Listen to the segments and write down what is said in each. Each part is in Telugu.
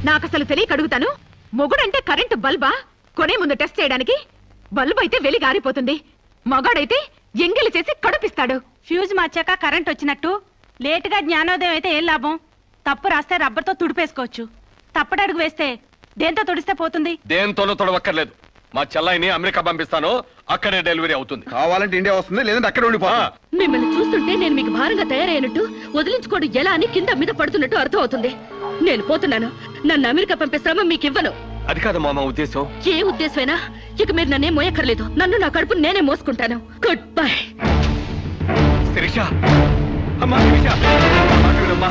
నాకు అసలు తెలియక అడుగుతాను మొగుడంటే కరెంటు బల్బా కొనే ముందు టెస్ట్ చేయడానికి బల్బు అయితే వెలి గారిపోతుంది మగాడైతే ఎంగిలి చేసి కడుపిస్తాడు ఫ్యూజ్ మార్చాక కరెంట్ వచ్చినట్టు లేటుగా జ్ఞానోదయం అయితే ఏం లాభం తప్పు రాస్తే రబ్బర్తో తుడిపేసుకోవచ్చు తప్పటడుగు వేస్తే దేంతో తుడిస్తే పోతుంది దేంతోనూ తొడవక్కర్లేదు మా చెల్లాయిని అమెరికా పంపిస్తాను అక్కడే డెలివరీ అవుతుంది కావాలంటే ఇండియా వస్తుంది లేదంటే అక్కడ ఉండిపోతా మిమ్మల్ని చూస్తుంటే నేను మీకు భారంగా తయారైనట్టు వదిలించుకోవడం ఎలా అని కింద మీద పడుతున్నట్టు అర్థం అవుతుంది నేను పోతున్నాను నన్ను అమెరికా పంపే శ్రమ మీకు ఇవ్వను అది కాదు మామ ఉద్దేశం ఏ ఉద్దేశమైనా ఇక మీరు నన్నే మోయక్కర్లేదు నన్ను నా కడుపు నేనే మోసుకుంటాను గుడ్ బై శిరీష అమ్మా శిరీష మాట వినమ్మా.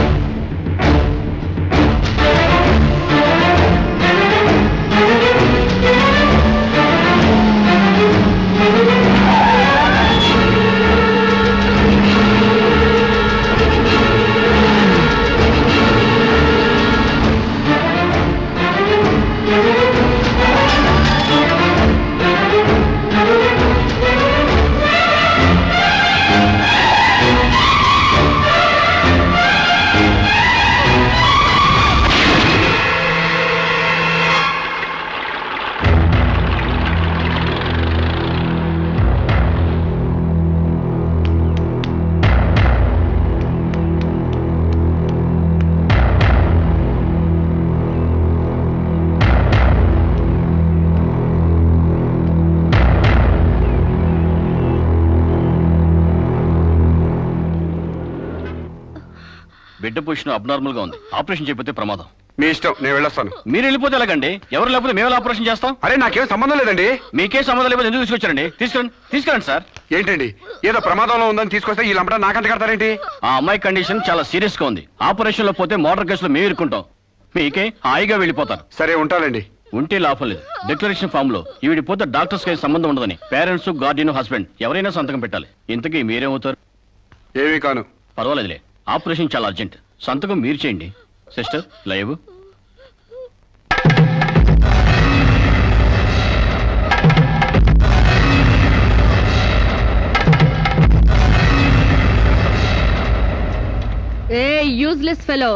బిడ్డ పొజిషన్ అబ్నార్మల్ గా ఉంది ఆపరేషన్ చేయకపోతే ప్రమాదం మీ ఇష్టం నేను వెళ్ళొస్తాను మీరు వెళ్ళిపోతే ఎలాగండి ఎవరు లేకపోతే మేము ఎలా ఆపరేషన్ చేస్తాం అరే నాకేం సంబంధం లేదండి మీకే సంబంధం లేకపోతే ఎందుకు తీసుకొచ్చారండి తీసుకురండి తీసుకురండి సార్ ఏంటండి ఏదో ప్రమాదంలో ఉందని తీసుకొస్తే ఈ లంపట నాకంట కడతారేంటి ఆ అమ్మాయి కండిషన్ చాలా సీరియస్ గా ఉంది ఆపరేషన్ లో పోతే మోటార్ కేసులో మేము ఇరుక్కుంటాం మీకే హాయిగా వెళ్ళిపోతారు సరే ఉంటానండి ఉంటే లాభం లేదు డిక్లరేషన్ ఫామ్ లో ఈవిడి పోతే డాక్టర్స్ కి సంబంధం ఉండదని పేరెంట్స్ గార్డియన్ హస్బెండ్ ఎవరైనా సంతకం పెట్టాలి ఇంతకీ మీరేమవుతారు ఏమీ కాను పర్వాలేదులే ఆపరేషన్ చాలా అర్జెంట్ సంతకం మీరు చేయండి సిస్టర్ లైవ్ ఏ యూజ్లెస్ ఫెలో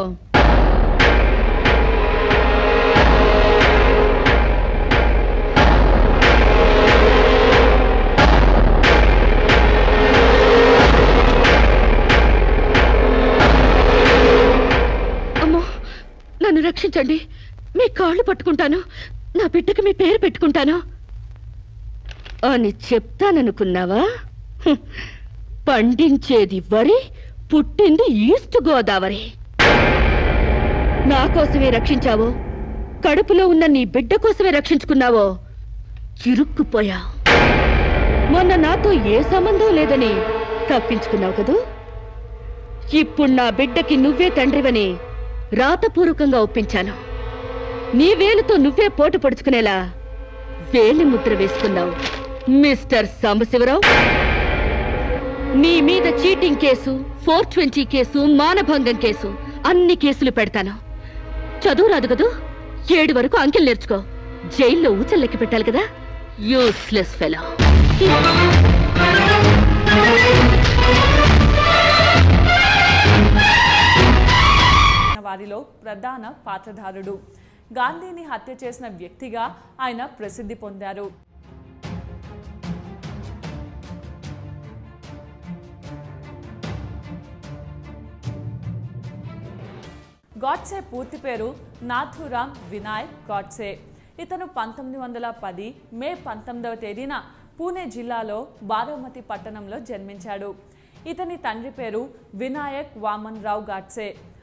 అమ్మో నన్ను రక్షించండి మీ కాళ్ళు పట్టుకుంటాను నా బిడ్డకి మీ పేరు పెట్టుకుంటాను అని చెప్తాననుకున్నావా హ్మ్. పండించేది వరి పుట్టింది ఈస్ట్ గోదావరి నా కోసమే రక్షించావో కడుపులో ఉన్న నీ బిడ్డ కోసమే రక్షించుకున్నావో ఇరుక్కుపోయా మొన్న నాతో ఏ సంబంధం లేదని తప్పించుకున్నావు కదూ ఇప్పుడు నా బిడ్డకి నువ్వే తండ్రివని రాతపూర్వకంగా ఒప్పించాను నీ వేలుతో నువ్వే పోటు పొడుచుకునేలా వేలి ముద్ర వేసుకున్నావు మిస్టర్ సాంబశివరావు నీ మీద cheating case four twenty case మానభంగం కేసు అన్ని కేసులు పెడతాను చదువు రాదు కదూ ఏడు వరకు అంకెలు నేర్చుకో జైల్లో ఊచల్లెక్కి పెట్టాలి కదా యూస్లెస్ ఫెలో వారిలో ప్రధాన పాత్రధారుడు గాంధీని హత్య చేసిన వ్యక్తిగా ఆయన ప్రసిద్ధి పొందారు గాడ్సే పూర్తి పేరు నాథురామ్ వినాయక్ గాడ్సే ఇతను పంతొమ్మిది వందల పది మే పంతొమ్మిదవ తేదీన పూణే జిల్లాలో బారామతి పట్టణంలో జన్మించాడు ఇతని తండ్రి పేరు వినాయక్ వామన్ రావు గాడ్సే